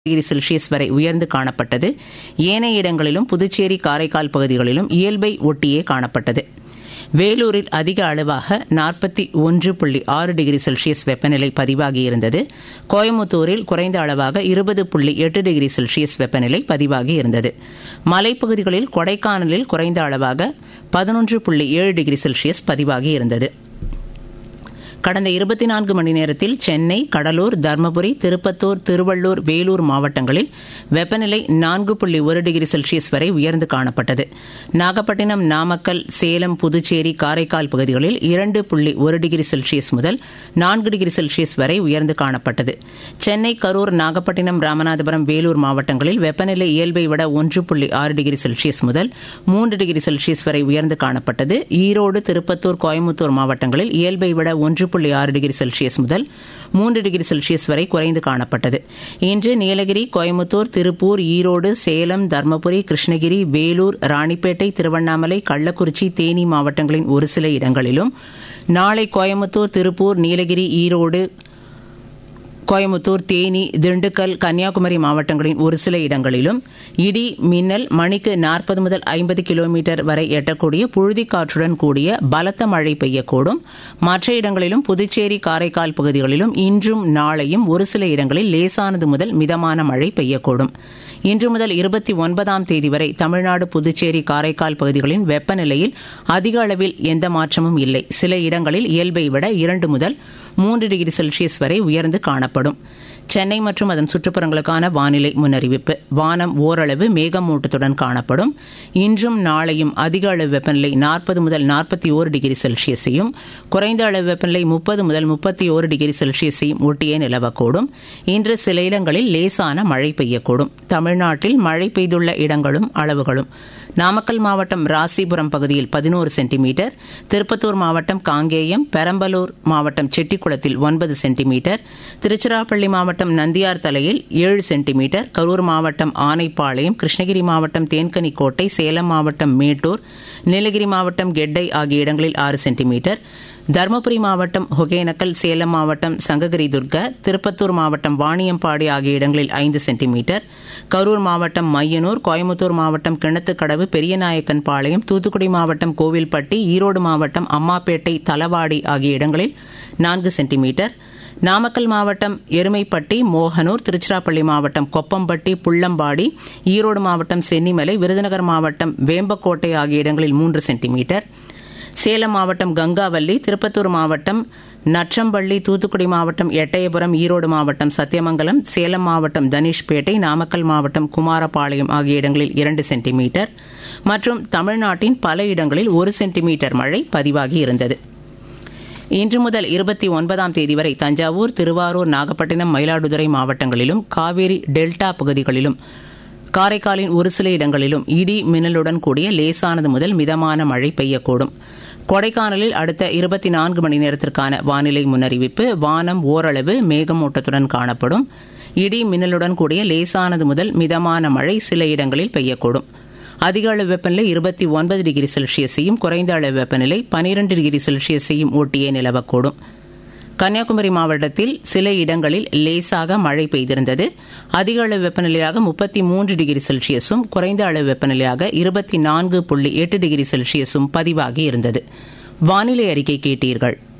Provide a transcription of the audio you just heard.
degree Celsius வரை உயர்ந்து காணப்பட்டது ஏனைய இடங்களிலும் புதுச்சேரி காரைக்கால் பகுதிகளிலும் இயல்பை ஒட்டியே காணப்பட்டது வேலூரில் அதிக அளவாக நாற்பத்தி ஒன்று புள்ளி ஆறு டிகிரி செல்சியஸ் வெப்பநிலை பதிவாகியிருந்தது கோயமுத்தூரில் குறைந்த அளவாக இருபது புள்ளி எட்டு டிகிரி செல்சியஸ் வெப்பநிலை பதிவாகியிருந்தது மலைப்பகுதிகளில் கொடைக்கானலில் குறைந்த அளவாக பதினொன்று புள்ளி ஏழு டிகிரி செல்சியஸ் பதிவாகியிருந்தது கடந்த இருபத்தி நான்கு மணி நேரத்தில் சென்னை கடலூர் தருமபுரி திருப்பத்தூர் திருவள்ளூர் வேலூர் மாவட்டங்களில் வெப்பநிலை நான்கு புள்ளி ஒரு டிகிரி செல்சியஸ் வரை உயர்ந்து காணப்பட்டது நாகப்பட்டினம் நாமக்கல் சேலம் புதுச்சேரி காரைக்கால் பகுதிகளில் இரண்டு புள்ளி ஒரு டிகிரி செல்சியஸ் முதல் நான்கு டிகிரி செல்சியஸ் வரை உயர்ந்து காணப்பட்டது சென்னை கரூர் நாகப்பட்டினம் ராமநாதபுரம் வேலூர் மாவட்டங்களில் வெப்பநிலை இயல்பை விட ஒன்று புள்ளி ஆறு டிகிரி செல்சியஸ் முதல் மூன்று டிகிரி செல்சியஸ் வரை உயர்ந்து காணப்பட்டது ஈரோடு திருப்பத்தூர் கோயம்புத்தூர் மாவட்டங்களில் இயல்பை விட ஒன்று புள்ளி ஆறு டிகிரி செல்சியஸ் முதல் மூன்று டிகிரி செல்சியஸ் வரை குறைந்து காணப்பட்டது இன்று நீலகிரி கோயம்புத்தூர் திருப்பூர் ஈரோடு சேலம் தர்மபுரி கிருஷ்ணகிரி வேலூர் ராணிப்பேட்டை திருவண்ணாமலை கள்ளக்குறிச்சி தேனி மாவட்டங்களின் ஒரு சில இடங்களிலும் நாளை கோயம்புத்தூர் திருப்பூர் நீலகிரி ஈரோடு கோயமுத்தூர் தேனி திண்டுக்கல் கன்னியாகுமரி மாவட்டங்களின் ஒரு சில இடங்களிலும் இடி மின்னல் மணிக்கு நாற்பது முதல் ஐம்பது கிலோமீட்டர் வரை எட்டக்கூடிய புழுதிக்காற்றுடன் கூடிய பலத்த மழை பெய்யக்கூடும் மற்ற இடங்களிலும் புதுச்சேரி காரைக்கால் பகுதிகளிலும் இன்றும் நாளையும் ஒரு சில இடங்களில் லேசானது முதல் மிதமான மழை பெய்யக்கூடும் இன்று முதல் இருபத்தி ஒன்பதாம் தேதி வரை தமிழ்நாடு புதுச்சேரி காரைக்கால் பகுதிகளின் வெப்பநிலையில் அதிக அளவில் எந்த மாற்றமும் இல்லை சில இடங்களில் இயல்பை விட இரண்டு முதல் மூன்று டிகிரி செல்சியஸ் வரை உயர்ந்து காணப்படும் சென்னை மற்றும் அதன் சுற்றுப்புறங்களுக்கான வானிலை முன்னறிவிப்பு வானம் ஓரளவு மேகமூட்டத்துடன் காணப்படும் இன்றும் நாளையும் அதிக அளவு வெப்பநிலை நாற்பது முதல் நாற்பத்தி ஓரு டிகிரி செல்சியஸையும் குறைந்த அளவு வெப்பநிலை முப்பது முதல் முப்பத்தி ஓரு டிகிரி செல்சியஸையும் ஒட்டியே நிலவக்கூடும் இன்று சில இடங்களில் லேசான மழை பெய்யக்கூடும் தமிழ்நாட்டில் மழை பெய்துள்ள இடங்களும் அளவுகளும் நாமக்கல் மாவட்டம் ராசிபுரம் பகுதியில் பதினோரு சென்டிமீட்டர் திருப்பத்தூர் மாவட்டம் காங்கேயம் பெரம்பலூர் மாவட்டம் செட்டிக்குளத்தில் ஒன்பது சென்டிமீட்டர் திருச்சிராப்பள்ளி மாவட்டம் நந்தியார் தலையில் ஏழு சென்டிமீட்டர் கரூர் மாவட்டம் ஆனைப்பாளையம் கிருஷ்ணகிரி மாவட்டம் தேன்கனிக்கோட்டை சேலம் மாவட்டம் மேட்டூர் நீலகிரி மாவட்டம் கெட்டை ஆகிய இடங்களில் ஆறு சென்டிமீட்டர் தருமபுரி மாவட்டம் ஒகேனக்கல் சேலம் மாவட்டம் சங்ககிரி துர்கா திருப்பத்தூர் மாவட்டம் வாணியம்பாடி ஆகிய இடங்களில் ஐந்து சென்டிமீட்டர் கரூர் மாவட்டம் மையனூர் கோயம்புத்தூர் மாவட்டம் கிணத்துக்கடவு பெரியநாயக்கன் பாளையம் தூத்துக்குடி மாவட்டம் கோவில்பட்டி ஈரோடு மாவட்டம் அம்மாப்பேட்டை தலவாடி ஆகிய இடங்களில் நான்கு சென்டிமீட்டர் நாமக்கல் மாவட்டம் எருமைப்பட்டி மோகனூர் திருச்சிராப்பள்ளி மாவட்டம் கொப்பம்பட்டி புள்ளம்பாடி ஈரோடு மாவட்டம் சென்னிமலை விருதுநகர் மாவட்டம் வேம்பக்கோட்டை ஆகிய இடங்களில் மூன்று சென்டிமீட்டர் சேலம் மாவட்டம் கங்காவல்லி திருப்பத்தூர் மாவட்டம் நற்றம்பள்ளி தூத்துக்குடி மாவட்டம் எட்டயபுரம் ஈரோடு மாவட்டம் சத்தியமங்கலம் சேலம் மாவட்டம் தனுஷ்பேட்டை நாமக்கல் மாவட்டம் குமாரபாளையம் ஆகிய இடங்களில் இரண்டு சென்டிமீட்டர் மற்றும் தமிழ்நாட்டின் பல இடங்களில் ஒரு சென்டிமீட்டர் மழை பதிவாகி இருந்தது இன்று முதல் இருபத்தி ஒன்பதாம் தேதி வரை தஞ்சாவூர் திருவாரூர் நாகப்பட்டினம் மயிலாடுதுறை மாவட்டங்களிலும் காவேரி டெல்டா பகுதிகளிலும் காரைக்காலின் ஒரு சில இடங்களிலும் இடி மின்னலுடன் கூடிய லேசானது முதல் மிதமான மழை பெய்யக்கூடும் கொடைக்கானலில் அடுத்த இருபத்தி நான்கு மணி நேரத்திற்கான வானிலை முன்னறிவிப்பு வானம் ஓரளவு மேகமூட்டத்துடன் காணப்படும் இடி மின்னலுடன் கூடிய லேசானது முதல் மிதமான மழை சில இடங்களில் பெய்யக்கூடும் அதிக அளவு வெப்பநிலை இருபத்தி ஒன்பது டிகிரி செல்சியஸையும் குறைந்த அளவு வெப்பநிலை பனிரெண்டு டிகிரி செல்சியஸையும் ஒட்டியே நிலவக்கூடும் கன்னியாகுமரி மாவட்டத்தில் சில இடங்களில் லேசாக மழை பெய்திருந்தது அதிக அளவு வெப்பநிலையாக முப்பத்தி மூன்று டிகிரி செல்சியஸும் குறைந்த அளவு வெப்பநிலையாக இருபத்தி நான்கு புள்ளி எட்டு டிகிரி செல்சியஸும் பதிவாகி இருந்தது வானிலை அறிக்கை கேட்டீர்கள்